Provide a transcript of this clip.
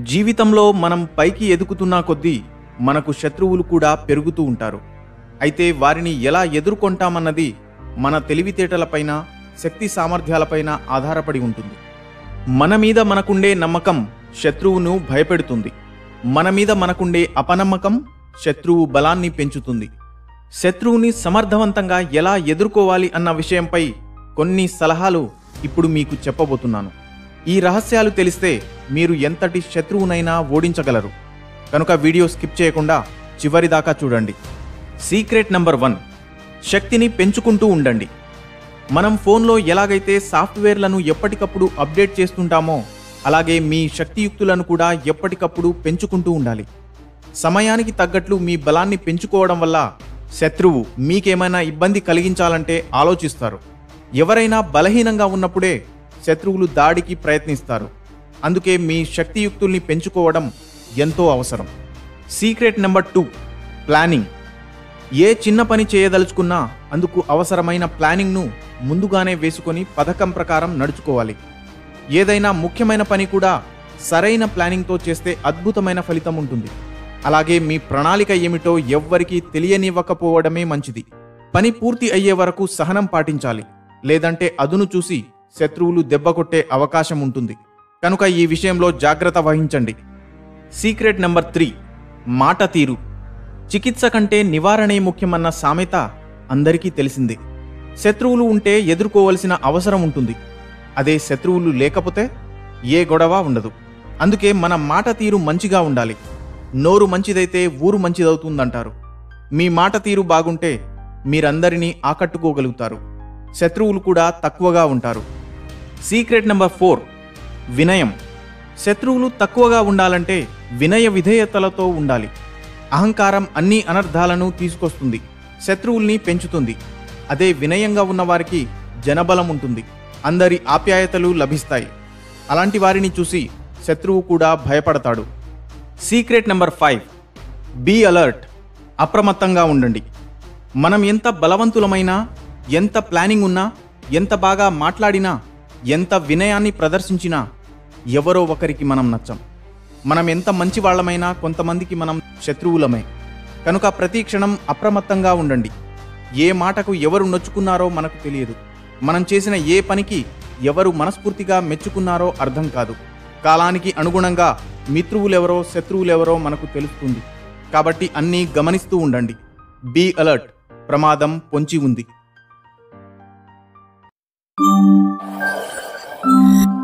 జీవితంలో మనం పైకి ఎదుగుతున్న కొద్దీ మనకు శత్రువులు కూడా పెరుగుతూ ఉంటారు అయితే వారిని ఎలా ఎదుర్కొంటామన్నది మన తెలివితేటలపైన శక్తి సామర్థ్యాలపైన ఆధారపడి ఉంటుంది మన మీద మనకుండే నమ్మకం శత్రువును భయపెడుతుంది మన మీద మనకుండే అపనమ్మకం శత్రువు బలాన్ని పెంచుతుంది శత్రువుని సమర్థవంతంగా ఎలా ఎదుర్కోవాలి అన్న విషయంపై కొన్ని సలహాలు ఇప్పుడు మీకు చెప్పబోతున్నాను ఈ రహస్యాలు తెలిస్తే మీరు ఎంతటి శత్రువునైనా ఓడించగలరు కనుక వీడియో స్కిప్ చేయకుండా చివరి దాకా చూడండి సీక్రెట్ నంబర్ వన్ శక్తిని పెంచుకుంటూ ఉండండి మనం ఫోన్లో ఎలాగైతే సాఫ్ట్వేర్లను ఎప్పటికప్పుడు అప్డేట్ చేస్తుంటామో అలాగే మీ శక్తియుక్తులను కూడా ఎప్పటికప్పుడు పెంచుకుంటూ ఉండాలి సమయానికి తగ్గట్లు మీ బలాన్ని పెంచుకోవడం వల్ల శత్రువు మీకేమైనా ఇబ్బంది కలిగించాలంటే ఆలోచిస్తారు ఎవరైనా బలహీనంగా ఉన్నప్పుడే శత్రువులు దాడికి ప్రయత్నిస్తారు అందుకే మీ శక్తియుక్తుల్ని పెంచుకోవడం ఎంతో అవసరం సీక్రెట్ నెంబర్ టూ ప్లానింగ్ ఏ చిన్న పని చేయదలుచుకున్నా అందుకు అవసరమైన ప్లానింగ్ను ముందుగానే వేసుకొని పథకం ప్రకారం నడుచుకోవాలి ఏదైనా ముఖ్యమైన పని కూడా సరైన ప్లానింగ్తో చేస్తే అద్భుతమైన ఫలితం ఉంటుంది అలాగే మీ ప్రణాళిక ఏమిటో ఎవ్వరికీ తెలియనివ్వకపోవడమే మంచిది పని పూర్తి అయ్యే వరకు సహనం పాటించాలి లేదంటే అదును చూసి శత్రువులు దెబ్బకొట్టే అవకాశం ఉంటుంది కనుక ఈ విషయంలో జాగ్రత్త వహించండి సీక్రెట్ నెంబర్ త్రీ మాట తీరు చికిత్స కంటే నివారణే ముఖ్యమన్న సామెత అందరికీ తెలిసిందే శత్రువులు ఉంటే ఎదుర్కోవలసిన అవసరం ఉంటుంది అదే శత్రువులు లేకపోతే ఏ గొడవ ఉండదు అందుకే మన మాట తీరు మంచిగా ఉండాలి నోరు మంచిదైతే ఊరు మంచిదవుతుందంటారు మీ మాట తీరు బాగుంటే మీరందరినీ ఆకట్టుకోగలుగుతారు శత్రువులు కూడా తక్కువగా ఉంటారు సీక్రెట్ నెంబర్ ఫోర్ వినయం శత్రువులు తక్కువగా ఉండాలంటే వినయ విధేయతలతో ఉండాలి అహంకారం అన్ని అనర్థాలను తీసుకొస్తుంది శత్రువుల్ని పెంచుతుంది అదే వినయంగా ఉన్నవారికి జనబలం ఉంటుంది అందరి ఆప్యాయతలు లభిస్తాయి అలాంటి వారిని చూసి శత్రువు కూడా భయపడతాడు secret number five be alert అప్రమత్తంగా ఉండండి మనం ఎంత బలవంతులమైనా ఎంత ప్లానింగ్ ఉన్నా ఎంత బాగా మాట్లాడినా ఎంత వినయాన్ని ప్రదర్శించినా ఎవరో ఒకరికి మనం నచ్చం మనం ఎంత మంచి వాళ్ళమైనా కొంతమందికి మనం శత్రువులమే కనుక ప్రతి క్షణం అప్రమత్తంగా ఉండండి ఏ మాటకు ఎవరు నొచ్చుకున్నారో మనకు తెలియదు మనం చేసిన ఏ పనికి ఎవరు మనస్ఫూర్తిగా మెచ్చుకున్నారో అర్థం కాదు కాలానికి అనుగుణంగా మిత్రువులెవరో శత్రువులెవరో మనకు తెలుస్తుంది కాబట్టి అన్నీ గమనిస్తూ ఉండండి బీ అలర్ట్ ప్రమాదం పొంచి ఉంది